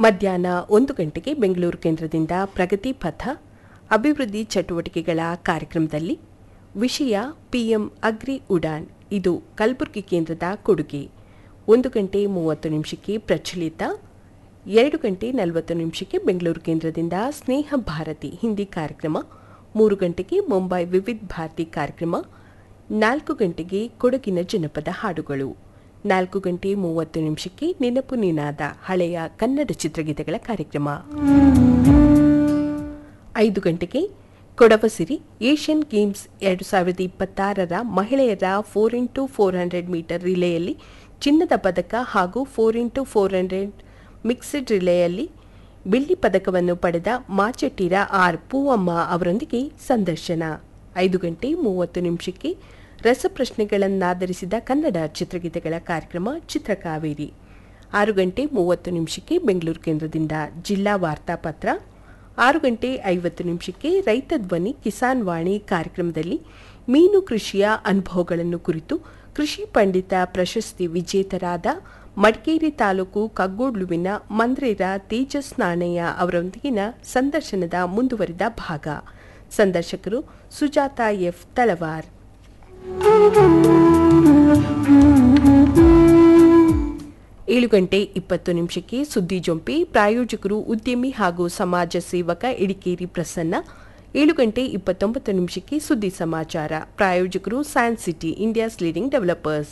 ಮಧ್ಯಾಹ್ನ ಒಂದು ಗಂಟೆಗೆ ಬೆಂಗಳೂರು ಕೇಂದ್ರದಿಂದ ಪ್ರಗತಿ ಪಥ ಅಭಿವೃದ್ಧಿ ಚಟುವಟಿಕೆಗಳ ಕಾರ್ಯಕ್ರಮದಲ್ಲಿ ವಿಷಯ ಪಿಎಂ ಅಗ್ರಿ ಉಡಾನ್ ಇದು ಕಲಬುರಗಿ ಕೇಂದ್ರದ ಕೊಡುಗೆ ಒಂದು ಗಂಟೆ ಮೂವತ್ತು ನಿಮಿಷಕ್ಕೆ ಪ್ರಚಲಿತ ಎರಡು ಗಂಟೆ ನಲವತ್ತು ನಿಮಿಷಕ್ಕೆ ಬೆಂಗಳೂರು ಕೇಂದ್ರದಿಂದ ಸ್ನೇಹ ಭಾರತಿ ಹಿಂದಿ ಕಾರ್ಯಕ್ರಮ ಮೂರು ಗಂಟೆಗೆ ಮುಂಬೈ ವಿವಿಧ ಭಾರತಿ ಕಾರ್ಯಕ್ರಮ ನಾಲ್ಕು ಗಂಟೆಗೆ ಕೊಡಗಿನ ಜನಪದ ಹಾಡುಗಳು ನಾಲ್ಕು ಗಂಟೆ ಮೂವತ್ತು ನಿಮಿಷಕ್ಕೆ ನೆನಪು ನಿನಾದ ಹಳೆಯ ಕನ್ನಡ ಚಿತ್ರಗೀತೆಗಳ ಕಾರ್ಯಕ್ರಮ ಐದು ಗಂಟೆಗೆ ಕೊಡವಸಿರಿ ಏಷ್ಯನ್ ಗೇಮ್ಸ್ ಎರಡು ಸಾವಿರದ ಇಪ್ಪತ್ತಾರರ ಮಹಿಳೆಯರ four into four hundred metre ರಿಲೆಯಲ್ಲಿ ಚಿನ್ನದ ಪದಕ ಹಾಗೂ four into four hundred mixed ರಿಲೆಯಲ್ಲಿ ಬೆಳ್ಳಿ ಪದಕವನ್ನು ಪಡೆದ ಮಾಚಟ್ಟಿರ ಆರ್ ಪೂವಮ್ಮ ಅವರೊಂದಿಗೆ ಸಂದರ್ಶನ ಐದು ಗಂಟೆ ಮೂವತ್ತು ನಿಮಿಷಕ್ಕೆ ರಸಪ್ರಶ್ನೆಗಳನ್ನಾಧರಿಸಿದ ಕನ್ನಡ ಚಿತ್ರಗೀತೆಗಳ ಕಾರ್ಯಕ್ರಮ ಚಿತ್ರಕಾವೇರಿ ಆರು ಗಂಟೆ ಮೂವತ್ತು ನಿಮಿಷಕ್ಕೆ ಬೆಂಗಳೂರು ಕೇಂದ್ರದಿಂದ ಜಿಲ್ಲಾ ವಾರ್ತಾಪತ್ರ ಆರು ಗಂಟೆ ಐವತ್ತು ನಿಮಿಷಕ್ಕೆ ರೈತ ಧ್ವನಿ ಕಿಸಾನ್ ವಾಣಿ ಕಾರ್ಯಕ್ರಮದಲ್ಲಿ ಮೀನು ಕೃಷಿಯ ಅನುಭವಗಳನ್ನು ಕುರಿತು ಕೃಷಿ ಪಂಡಿತ ಪ್ರಶಸ್ತಿ ವಿಜೇತರಾದ ಮಡಿಕೇರಿ ತಾಲೂಕು ಕಗ್ಗೋಡ್ಲುವಿನ ಮಂದ್ರೇರ ತೇಜಸ್ ನಾಣಯ್ಯ ಅವರೊಂದಿಗಿನ ಸಂದರ್ಶನದ ಮುಂದುವರಿದ ಭಾಗ ಸಂದರ್ಶಕರು ಸುಜಾತ ಎಫ್ ತಳವಾರ್ ಏಳು ಗಂಟೆ ಇಪ್ಪತ್ತು ನಿಮಿಷಕ್ಕೆ ಸುದ್ದಿ ಜೊಂಪಿ ಪ್ರಾಯೋಜಕರು ಉದ್ಯಮಿ ಹಾಗೂ ಸಮಾಜ ಸೇವಕ ಇಡಿಕೇರಿ ಪ್ರಸನ್ನ ಏಳು ಗಂಟೆ ಇಪ್ಪತ್ತೊಂಬತ್ತು ನಿಮಿಷಕ್ಕೆ ಸುದ್ದಿ ಸಮಾಚಾರ ಪ್ರಾಯೋಜಕರು science city India's leading developers